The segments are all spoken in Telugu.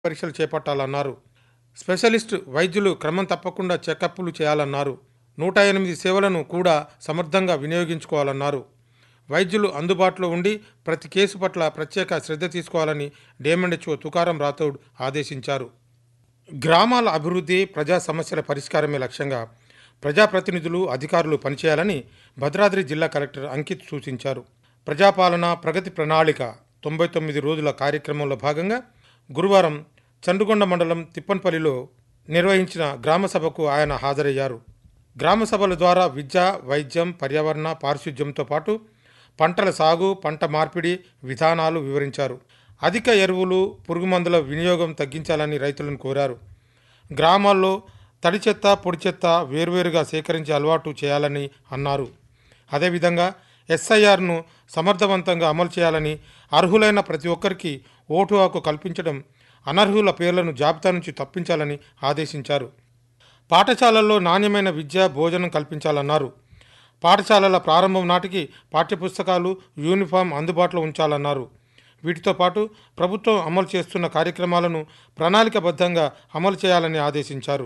పరీక్షలు చేపట్టాలన్నారు స్పెషలిస్ట్ వైద్యులు క్రమం తప్పకుండా చెకప్లు చేయాలన్నారు నూట ఎనిమిది సేవలను కూడా సమర్థంగా వినియోగించుకోవాలన్నారు వైద్యులు అందుబాటులో ఉండి ప్రతి కేసు పట్ల ప్రత్యేక శ్రద్ధ తీసుకోవాలని డిఎంఎండ్హెచ్ఓ తుకారం రాథోడ్ ఆదేశించారు గ్రామాల అభివృద్ధి ప్రజా సమస్యల పరిష్కారమే లక్ష్యంగా ప్రజాప్రతినిధులు అధికారులు పనిచేయాలని భద్రాద్రి జిల్లా కలెక్టర్ అంకిత్ సూచించారు ప్రజాపాలన ప్రగతి ప్రణాళిక తొంభై తొమ్మిది రోజుల కార్యక్రమంలో భాగంగా గురువారం చండుగొండ మండలం తిప్పన్పల్లిలో నిర్వహించిన గ్రామ సభకు ఆయన హాజరయ్యారు గ్రామ సభల ద్వారా విద్య వైద్యం పర్యావరణ పారిశుధ్యంతో పాటు పంటల సాగు పంట మార్పిడి విధానాలు వివరించారు అధిక ఎరువులు పురుగుమందుల వినియోగం తగ్గించాలని రైతులను కోరారు గ్రామాల్లో తడి చెత్త పొడి చెత్త వేర్వేరుగా సేకరించే అలవాటు చేయాలని అన్నారు అదేవిధంగా ఎస్ఐఆర్ను సమర్థవంతంగా అమలు చేయాలని అర్హులైన ప్రతి ఒక్కరికి ఓటు హక్కు కల్పించడం అనర్హుల పేర్లను జాబితా నుంచి తప్పించాలని ఆదేశించారు పాఠశాలల్లో నాణ్యమైన విద్య భోజనం కల్పించాలన్నారు పాఠశాలల ప్రారంభం నాటికి పాఠ్యపుస్తకాలు యూనిఫామ్ అందుబాటులో ఉంచాలన్నారు వీటితో పాటు ప్రభుత్వం అమలు చేస్తున్న కార్యక్రమాలను ప్రణాళికబద్ధంగా అమలు చేయాలని ఆదేశించారు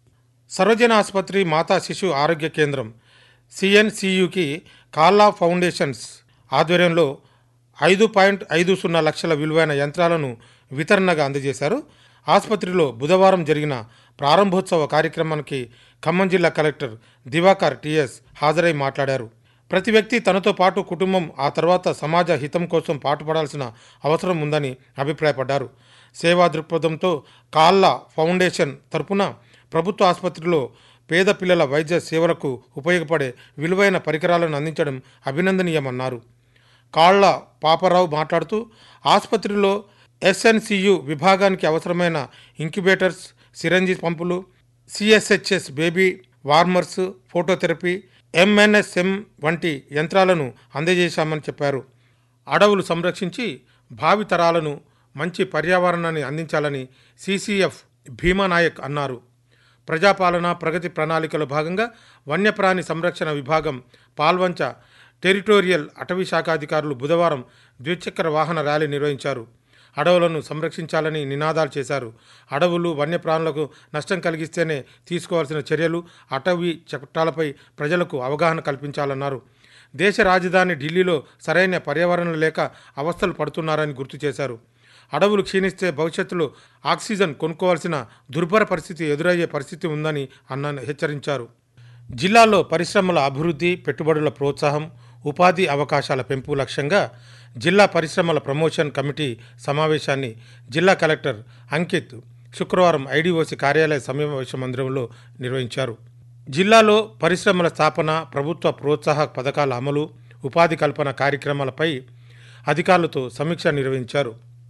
సర్వజన ఆసుపత్రి మాతా శిశు ఆరోగ్య కేంద్రం సిఎన్సియుకి కాల్లా ఫౌండేషన్స్ ఆధ్వర్యంలో ఐదు పాయింట్ ఐదు సున్నా లక్షల విలువైన యంత్రాలను వితరణగా అందజేశారు ఆసుపత్రిలో బుధవారం జరిగిన ప్రారంభోత్సవ కార్యక్రమానికి ఖమ్మం జిల్లా కలెక్టర్ దివాకర్ టిఎస్ హాజరై మాట్లాడారు ప్రతి వ్యక్తి తనతో పాటు కుటుంబం ఆ తర్వాత సమాజ హితం కోసం పాటుపడాల్సిన అవసరం ఉందని అభిప్రాయపడ్డారు సేవా దృక్పథంతో కాళ్ళ ఫౌండేషన్ తరపున ప్రభుత్వ ఆసుపత్రిలో పేద పిల్లల వైద్య సేవలకు ఉపయోగపడే విలువైన పరికరాలను అందించడం అభినందనీయమన్నారు కాళ్ల పాపారావు మాట్లాడుతూ ఆసుపత్రిలో ఎస్ఎన్సియు విభాగానికి అవసరమైన ఇంక్యుబేటర్స్ సిరంజి పంపులు CSHS baby warmers phototherapy MNSM వంటి యంత్రాలను అందజేశామని చెప్పారు అడవులు సంరక్షించి భావి తరాలను మంచి పర్యావరణాన్ని అందించాలని సిసిఎఫ్ భీమానాయక్ అన్నారు ప్రజాపాలన ప్రగతి ప్రణాళికలో భాగంగా వన్యప్రాణి సంరక్షణ విభాగం పాల్వంచ టెరిటోరియల్ అటవీ శాఖ అధికారులు బుధవారం ద్విచక్ర వాహన ర్యాలీ నిర్వహించారు అడవులను సంరక్షించాలని నినాదాలు చేశారు అడవులు వన్యప్రాణులకు నష్టం కలిగిస్తేనే తీసుకోవాల్సిన చర్యలు అటవీ చట్టాలపై ప్రజలకు అవగాహన కల్పించాలన్నారు దేశ రాజధాని ఢిల్లీలో సరైన పర్యావరణం లేక అవస్థలు పడుతున్నారని గుర్తు చేశారు అడవులు క్షీణిస్తే భవిష్యత్తులో ఆక్సిజన్ కొనుక్కోవాల్సిన దుర్భర పరిస్థితి ఎదురయ్యే పరిస్థితి ఉందని అన్న హెచ్చరించారు జిల్లాలో పరిశ్రమల అభివృద్ధి పెట్టుబడుల ప్రోత్సాహం ఉపాధి అవకాశాల పెంపు లక్ష్యంగా జిల్లా పరిశ్రమల ప్రమోషన్ కమిటీ సమావేశాన్ని జిల్లా కలెక్టర్ అంకిత్ శుక్రవారం ఐడిఓసి కార్యాలయ సమావేశ మందిరంలో నిర్వహించారు జిల్లాలో పరిశ్రమల స్థాపన ప్రభుత్వ ప్రోత్సాహ పథకాల అమలు ఉపాధి కల్పన కార్యక్రమాలపై అధికారులతో సమీక్ష నిర్వహించారు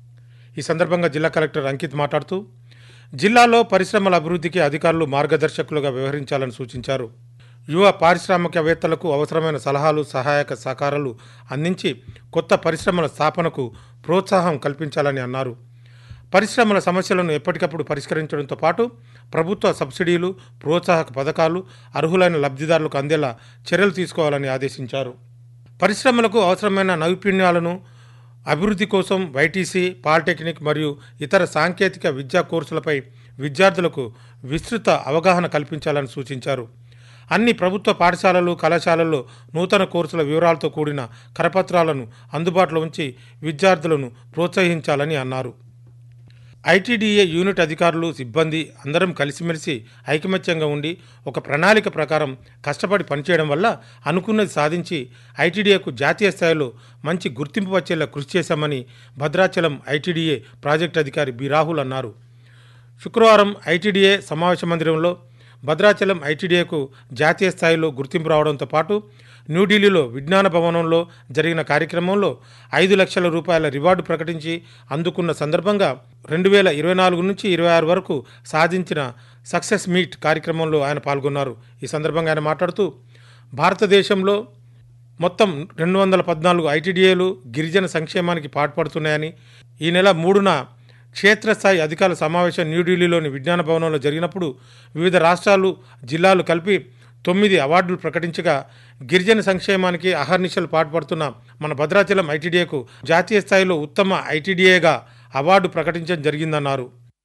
ఈ సందర్భంగా జిల్లా కలెక్టర్ అంకిత్ మాట్లాడుతూ జిల్లాలో పరిశ్రమల అభివృద్ధికి అధికారులు మార్గదర్శకులుగా వ్యవహరించాలని సూచించారు యువ పారిశ్రామికవేత్తలకు అవసరమైన సలహాలు సహాయక సహకారాలు అందించి కొత్త పరిశ్రమల స్థాపనకు ప్రోత్సాహం కల్పించాలని అన్నారు పరిశ్రమల సమస్యలను ఎప్పటికప్పుడు పరిష్కరించడంతో పాటు ప్రభుత్వ సబ్సిడీలు ప్రోత్సాహక పథకాలు అర్హులైన లబ్ధిదారులకు అందేలా చర్యలు తీసుకోవాలని ఆదేశించారు పరిశ్రమలకు అవసరమైన నైపుణ్యాలను అభివృద్ధి కోసం వైటీసీ పాలిటెక్నిక్ మరియు ఇతర సాంకేతిక విద్యా కోర్సులపై విద్యార్థులకు విస్తృత అవగాహన కల్పించాలని సూచించారు అన్ని ప్రభుత్వ పాఠశాలలు కళాశాలల్లో నూతన కోర్సుల వివరాలతో కూడిన కరపత్రాలను అందుబాటులో ఉంచి విద్యార్థులను ప్రోత్సహించాలని అన్నారు ఐటీడీఏ యూనిట్ అధికారులు సిబ్బంది అందరం కలిసిమెలిసి ఐకమత్యంగా ఉండి ఒక ప్రణాళిక ప్రకారం కష్టపడి పనిచేయడం వల్ల అనుకున్నది సాధించి ఐటీడీఏకు జాతీయ స్థాయిలో మంచి గుర్తింపు వచ్చేలా కృషి చేశామని భద్రాచలం ఐటీడీఏ ప్రాజెక్టు అధికారి బి రాహుల్ అన్నారు శుక్రవారం ఐటీడీఏ సమావేశ మందిరంలో భద్రాచలం ఐటీడీఏకు జాతీయ స్థాయిలో గుర్తింపు రావడంతో పాటు న్యూఢిల్లీలో విజ్ఞాన భవనంలో జరిగిన కార్యక్రమంలో ఐదు లక్షల రూపాయల రివార్డు ప్రకటించి అందుకున్న సందర్భంగా రెండు వేల ఇరవై నాలుగు నుంచి ఇరవై ఆరు వరకు సాధించిన సక్సెస్ మీట్ కార్యక్రమంలో ఆయన పాల్గొన్నారు ఈ సందర్భంగా ఆయన మాట్లాడుతూ భారతదేశంలో మొత్తం రెండు వందల పద్నాలుగు ఐటీడీఏలు గిరిజన సంక్షేమానికి పాటుపడుతున్నాయని ఈ నెల మూడున క్షేత్రస్థాయి అధికారుల సమావేశం న్యూఢిల్లీలోని విజ్ఞాన భవనంలో జరిగినప్పుడు వివిధ రాష్ట్రాలు జిల్లాలు కలిపి తొమ్మిది అవార్డులు ప్రకటించగా గిరిజన సంక్షేమానికి అహర్నిశలు పాటుపడుతున్న మన భద్రాచలం ఐటీడీఏకు జాతీయ స్థాయిలో ఉత్తమ ఐటీడీఏగా అవార్డు ప్రకటించడం జరిగిందన్నారు